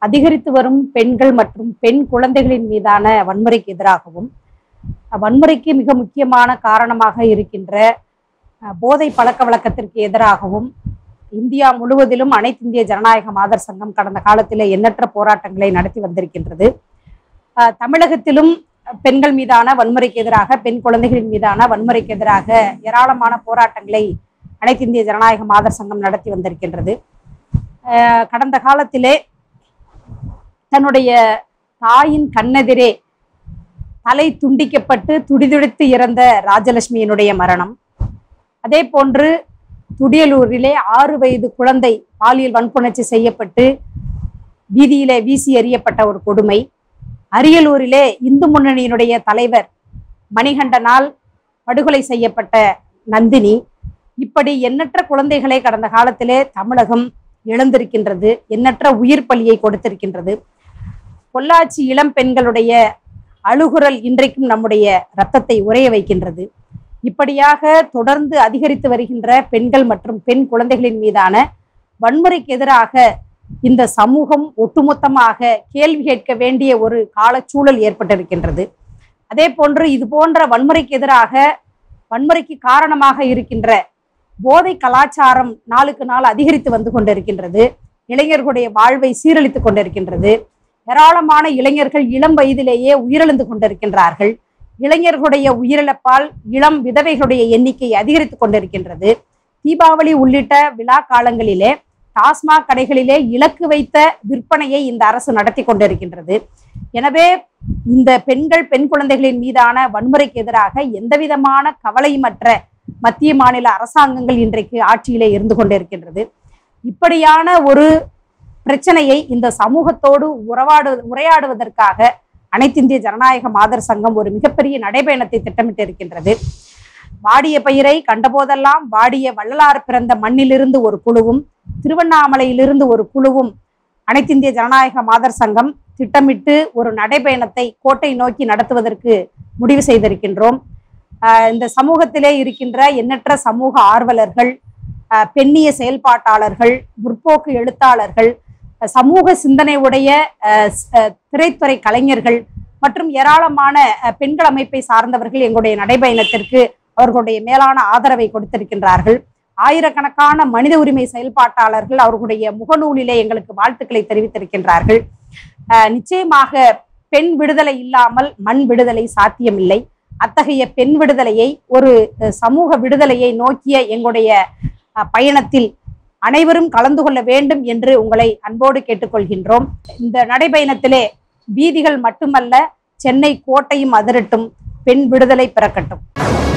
அதிகரித்து வரும் பெண்கள் மற்றும் பெண் குழந்தைகளின் மீதான வன்முறைக்கு எதிராகவும் வன்முறைக்கு மிக முக்கியமான காரணமாக இருக்கின்ற அஹ், போதை பழக்க வழக்கத்திற்கு எதிராகவும் இந்தியா முழுவதிலும் அனைத்து இந்திய ஜனநாயக மாதர் சங்கம் கடந்த காலத்திலே எண்ணற்ற போராட்டங்களை நடத்தி வந்திருக்கின்றது அஹ், தமிழகத்திலும் பெண்கள் மீதான வன்முறைக்கு எதிராக பெண் குழந்தைகளின் மீதான வன்முறைக்கு எதிராக ஏராளமான போராட்டங்களை அனைத்து இந்திய ஜனநாயக மாதர் சங்கம் நடத்தி வந்திருக்கின்றது அஹ், கடந்த காலத்திலே தன்னுடைய தாயின் கண்ணெதிரே தலை துண்டிக்கப்பட்டு துடிதுடித்து இறந்த ராஜலட்சுமியினுடைய மரணம் அதே போன்று துடியலூரிலே ஆறு வயது குழந்தை பாலியல் வன்புணர்ச்சி செய்யப்பட்டு வீதியிலே வீசி எறியப்பட்ட ஒரு கொடுமை அரியலூரிலே இந்து முன்னணியினுடைய தலைவர் மணிகண்டனால் படுகொலை செய்யப்பட்ட நந்தினி இப்படி எண்ணற்ற குழந்தைகளை கடந்த காலத்திலே தமிழகம் இழந்திருக்கின்றது எண்ணற்ற உயிர் பலியை கொடுத்திருக்கின்றது பொள்ளாச்சி இளம் பெண்களுடைய அழுகுரல் இன்றைக்கும் நம்முடைய ரத்தத்தை உறைய வைக்கின்றது இப்படியாக தொடர்ந்து அதிகரித்து வருகின்ற பெண்கள் மற்றும் பெண் குழந்தைகளின் மீதான வன்முறைக்கு எதிராக இந்த சமூகம் ஒட்டுமொத்தமாக கேள்வி கேட்க வேண்டிய ஒரு காலச்சூழல் ஏற்பட்டிருக்கின்றது அதே போன்று இது போன்ற வன்முறைக்கு எதிராக வன்முறைக்கு காரணமாக இருக்கின்ற போதை கலாச்சாரம் நாளுக்கு நாள் அதிகரித்து வந்து கொண்டிருக்கின்றது இளைஞர்களுடைய வாழ்வை சீரழித்துக் கொண்டிருக்கின்றது ஏராளமான இளைஞர்கள் இளம் வயதிலேயே உயிரிழந்து கொண்டிருக்கின்றார்கள் இளைஞர்களுடைய உயிரிழப்பால் இளம் விதவைகளுடைய எண்ணிக்கை அதிகரித்துக் கொண்டிருக்கின்றது தீபாவளி உள்ளிட்ட விழா காலங்களிலே டாஸ்மாக் கடைகளிலே இலக்கு வைத்த விற்பனையை இந்த அரசு நடத்தி கொண்டிருக்கின்றது எனவே இந்த பெண்கள் பெண் குழந்தைகளின் மீதான வன்முறைக்கு எதிராக எந்தவிதமான கவலையுமற்ற மத்திய மாநில அரசாங்கங்கள் இன்றைக்கு ஆட்சியிலே இருந்து கொண்டிருக்கின்றது இப்படியான ஒரு பிரச்சனையை இந்த சமூகத்தோடு உறவாடு உரையாடுவதற்காக அனைத்து இந்திய ஜனநாயக மாதர் சங்கம் ஒரு மிகப்பெரிய நடைபயணத்தை திட்டமிட்டு இருக்கின்றது வாடிய பயிரை கண்டபோதெல்லாம் வாடிய வள்ளலார் பிறந்த மண்ணிலிருந்து ஒரு குழுவும் திருவண்ணாமலையிலிருந்து ஒரு குழுவும் அனைத்து இந்திய ஜனநாயக மாதர் சங்கம் திட்டமிட்டு ஒரு நடைபயணத்தை கோட்டை நோக்கி நடத்துவதற்கு முடிவு செய்திருக்கின்றோம் ஆஹ் இந்த சமூகத்திலே இருக்கின்ற எண்ணற்ற சமூக ஆர்வலர்கள் ஆஹ் பெண்ணிய செயல்பாட்டாளர்கள் முற்போக்கு எழுத்தாளர்கள் அஹ் சமூக சிந்தனை உடைய ஆஹ் ஸ்- ஆஹ் திரைத்துறை கலைஞர்கள் மற்றும் ஏராளமான ஆஹ் பெண்கள் அமைப்பை சார்ந்தவர்கள் எங்களுடைய நடைபயணத்திற்கு அவர்களுடைய மேலான ஆதரவை கொடுத்திருக்கின்றார்கள் ஆயிரக்கணக்கான மனித உரிமை செயல்பாட்டாளர்கள் அவர்களுடைய முகநூலிலே எங்களுக்கு வாழ்த்துக்களை தெரிவித்திருக்கின்றார்கள் ஆஹ் நிச்சயமாக பெண் விடுதலை இல்லாமல் மண் விடுதலை சாத்தியமில்லை அத்தகைய பெண் விடுதலையை ஒரு அஹ், சமூக விடுதலையை நோக்கிய எங்களுடைய அஹ், பயணத்தில் அனைவரும் கலந்து கொள்ள வேண்டும் என்று உங்களை அன்போடு கேட்டுக்கொள்கின்றோம் இந்த நடைபயணத்திலே வீதிகள் மட்டுமல்ல சென்னை கோட்டையும் அதிரட்டும் பெண் விடுதலை பிறக்கட்டும்